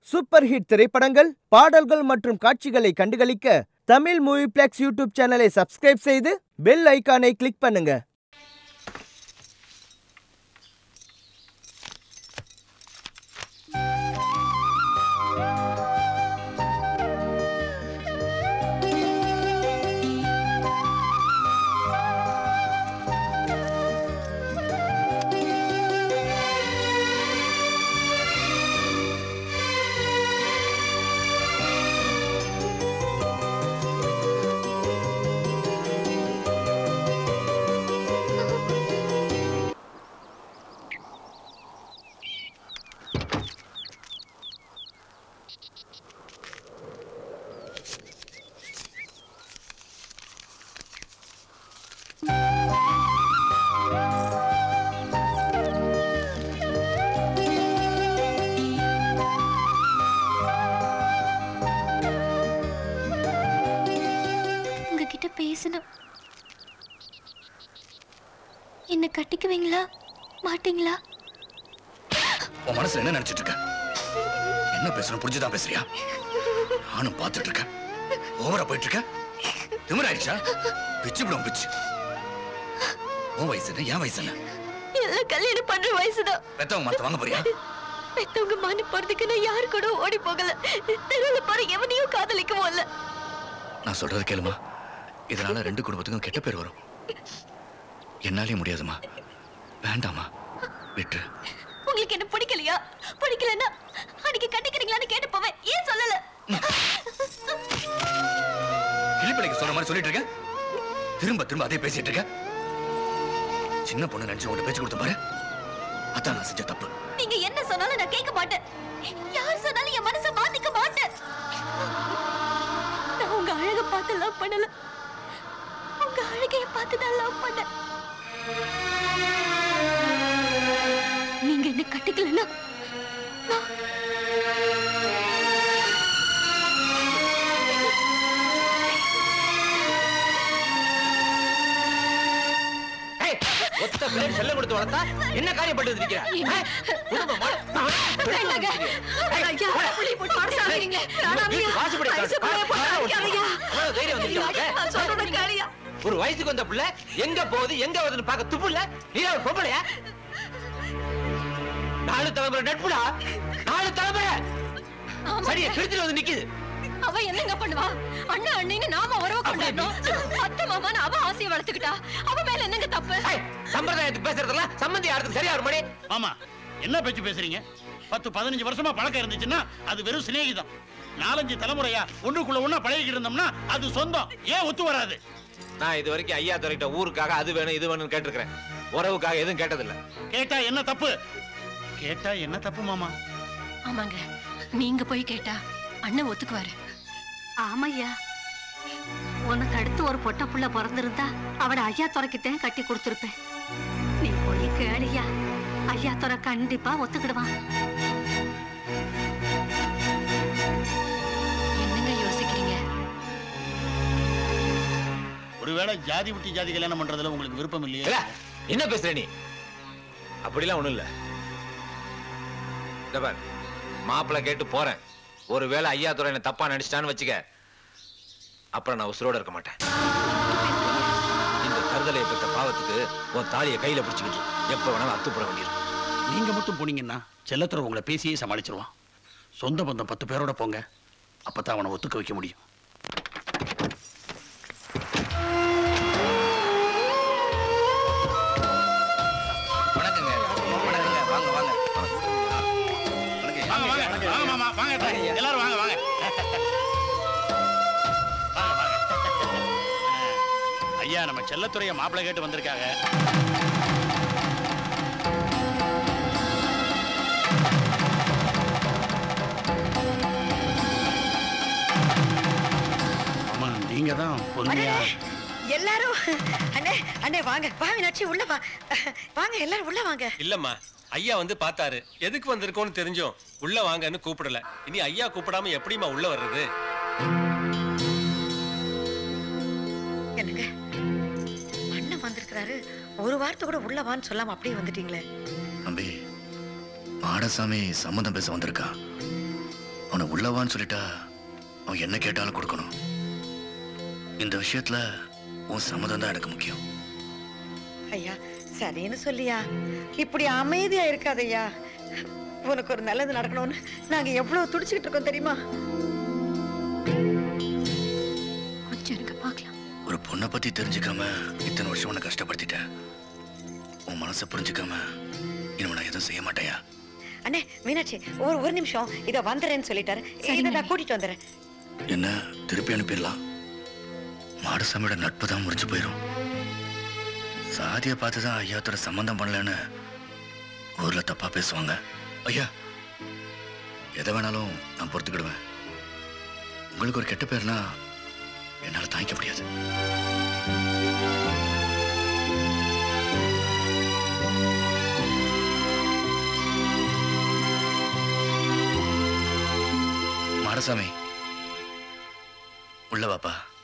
Super hit திரைப்படங்கள் பாடல்கள் மற்றும் காட்சிகளை கண்டுகளிக்க தமிழ் மூவி பிளெக்ஸ் யூடியூப் சேனலை சப்ஸ்கிரைப் செய்து பெல் ஐகானை கிளிக் பண்ணுங்க உங்ககிட்ட பேசணும் என்ன கட்டிக்குவீங்களா மாட்டீங்களா உன் மனசுல என்ன நினைச்சிட்டு இருக்க என்ன பேசணும் புரிஞ்சுதான் பேசுறியா நானும் பார்த்துட்டு இருக்கேன் ஓவரா போயிட்டு இருக்க திமிராயிடுச்சா பிச்சு விடும் பிச்சு உன் வயசு என்ன என் வயசு என்ன எல்லாம் கல்யாணம் பண்ற வயசுதான் பெத்தவங்க மரத்தை வாங்க போறியா பெத்தவங்க மானி போறதுக்கு நான் யாரு கூட ஓடி போகல தெருவில் பாரு எவனையும் காதலிக்கவும் இல்ல நான் சொல்றது கேளுமா இதனால ரெண்டு குடும்பத்துக்கும் கெட்ட பேர் வரும் என்னாலே முடியாதுமா வேண்டாமா விட்டு உங்களுக்கு என்ன பிடிக்கலையா பிடிக்கலன்னா அன்னைக்கு கட்டிக்கிறீங்களான்னு கேட்டு போவேன் ஏன் சொல்லல கிளிப்பிள்ளைக்கு சொன்ன மாதிரி சொல்லிட்டு இருக்க திரும்ப திரும்ப அதே பேசிட்டு இருக்க சின்ன பொண்ணு நினைச்சு உங்கள்ட்ட பேச்சு கொடுத்த பாரு அதான் நான் செஞ்ச தப்பு நீங்க என்ன சொன்னாலும் நான் கேட்க மாட்டேன் யார் சொன்னாலும் என் மனசை மாத்திக்க மாட்டேன் நான் உங்க அழக பார்த்து லவ் பண்ணல உங்க அழகைய பார்த்து தான் லவ் பண்ணேன் நீங்க என்ன கட்டிக்கலன்னா நான் ஏய், ஒத்த பிள்ளை செல்லம் கொடுத்து வளர்த்தா என்ன காரியம் பண்ணிட்டு இருக்கிற ஆ? குடும்பம் வாழ- வேண்டாங்க. ஐயா, புள்ளி போட்டு பாடுறாதீங்க. வேணாம் ஐயா. வீட்டு வாசப்படி காடு. வயசு பிள்ளைய போட்டு காலை அடிக்காதீங்க. அவ்வளவு தைரியம் வந்துருச்சு உனக்கு? நான் சொல்றதை கேளுயா. ஒரு வயசுக்கு வந்த புள்ள எங்க போகுது எங்க வருதுன்னு பார்க்க துப்புல நீ ஒரு பொம்பளையா நாலு தலைமுறை நட்புடா நாலு தலைமுறை ஆமா. சரியா கிழிச்சிட்டு வந்து நிக்குது அவ என்னங்க பண்ணுவா அண்ணன் அண்ணின்னு நாம உறவு கொண்டாடணும் அத்தை மாமான்னு அவ ஆசையை வளர்த்துக்கிட்டா அவ மேல என்னங்க தப்பு ஏய், சம்பிரதாயத்துக்கு பேசுறதெல்லாம் சம்பந்தி யாருக்கு சரியா ஒரு மணி ஆமா என்ன பேச்சு பேசுறீங்க பத்து பதினஞ்சு வருஷமா பழக்கம் இருந்துச்சுன்னா அது வெறும் சிநேகிதம் நாலஞ்சு தலைமுறையா ஒண்ணுக்குள்ள ஒண்ணா பழகிட்டு இருந்தோம்னா அது சொந்தம் ஏன் ஒத்து வராது நான் இது வரைக்கும் ஐயா துறைக்கிட்ட ஊருக்காக அது வேணும் இது வேணும்னு கேட்டிருக்கிறேன் உறவுக்காக எதுவும் கேட்டதில்ல கேட்டா என்ன தப்பு கேட்டா என்ன தப்பு மாமா ஆமாங்க நீங்க போய் கேட்டா அண்ணன் ஒத்துக்குவாரு ஆமையா உனக்கு அடுத்து ஒரு பொட்ட புள்ள பிறந்திருந்தா அவட ஐயா துறைக்கிட்டேன் கட்டி கொடுத்துருப்பேன் நீ போய் கேளியா ஐயா துறை கண்டிப்பா ஒத்துக்கிடுவான் என்னங்க யோசிக்கிறீங்க ஒருவேளை ஜாதி விட்டு ஜாதி கல்யாணம் பண்றதுல உங்களுக்கு விருப்பம் இல்லையே இல்ல, என்ன பேசுற நீ அப்படிலாம் ஒண்ணும் இல்ல இந்த பார் மாப்பிள்ளை கேட்டு போறேன் ஒருவேளை ஐயா துறை என்ன தப்பா நினைச்சிட்டான்னு வச்சுக்க அப்புறம் நான் உசுரோட இருக்க மாட்டேன் இந்த தருதலையை பெற்ற பாவத்துக்கு உன் தாலியை கையில பிடிச்சிக்கிட்டு எப்ப வேணாலும் அத்துப்புற வேண்டியிருக்கும் நீங்க மட்டும் போனீங்கன்னா செல்லத்துறை உங்களை பேசியே சமாளிச்சிருவான் சொந்த பந்தம் பத்து பேரோட போங்க அப்பதான் அவனை ஒத்துக்க வைக்க முடியும் வணக்கங்க வணக்கங்க வாங்க வாங்க வாங்க வாங்க வாங்க மாமா வாங்க அத்தை. எல்லாரும் வாங்க வாங்க வாங்க வாங்க ஐயா நம்ம செல்லத்துறைய மாப்பிள்ளை கேட்டு வந்திருக்காங்க ஆமா நீங்க தான் பொறுமையா எல்லாரும் அண்ணே அண்ணே வாங்க வா மீனாட்சி உள்ள வா வாங்க எல்லாரும் உள்ள வாங்க இல்லம்மா ஐயா வந்து பார்த்தாரு எதுக்கு வந்திருக்கோன்னு தெரிஞ்சோம் உள்ள வாங்கன்னு கூப்பிடல இனி ஐயா கூப்பிடாம எப்படிம்மா உள்ள வர்றது என்னங்க அண்ணன் வந்திருக்கிறாரு ஒரு வாரத்தை கூட உள்ள வான்னு சொல்லாம அப்படியே வந்துட்டீங்களே தம்பி மாடசாமி சம்மந்தம் பேச வந்திருக்கா உன்னை உள்ளவான்னு சொல்லிட்டா அவன் என்ன கேட்டாலும் கொடுக்கணும் இந்த விஷயத்துல உன் சம்மதம் தான் எனக்கு முக்கியம் ஐயா சரின்னு சொல்லியா இப்படி அமைதியா இருக்காதய்யா உனக்கு ஒரு நல்லது நடக்கணும்னு நாங்க எவ்வளவு துடிச்சுக்கிட்டு இருக்கோம் தெரியுமா கொஞ்சம் இருக்க பார்க்கலாம் ஒரு பொண்ணை பத்தி தெரிஞ்சுக்காம இத்தனை வருஷம் உன்னை கஷ்டப்படுத்திட்டேன் உன் மனசை புரிஞ்சுக்காம இனிமே நான் எதுவும் செய்ய மாட்டேயா அண்ணே மீனாட்சி ஒரு ஒரு நிமிஷம் இத வந்துடுறேன்னு சொல்லிட்டாரு இதை நான் கூட்டிட்டு வந்துடுறேன் என்ன திருப்பி அனுப்பிடலாம் மாடசாமியோட நட்பு தான் முறிஞ்சு போயிடும் சாதியை பார்த்து தான் ஐயாத்தோட சம்மந்தம் பண்ணலன்னு ஊர்ல தப்பா பேசுவாங்க ஐயா எதை வேணாலும் நான் பொறுத்துக்கிடுவேன் உங்களுக்கு ஒரு கெட்ட பேர்னா என்னால தாங்கிக்க முடியாது மாடசாமி உள்ள வாப்பா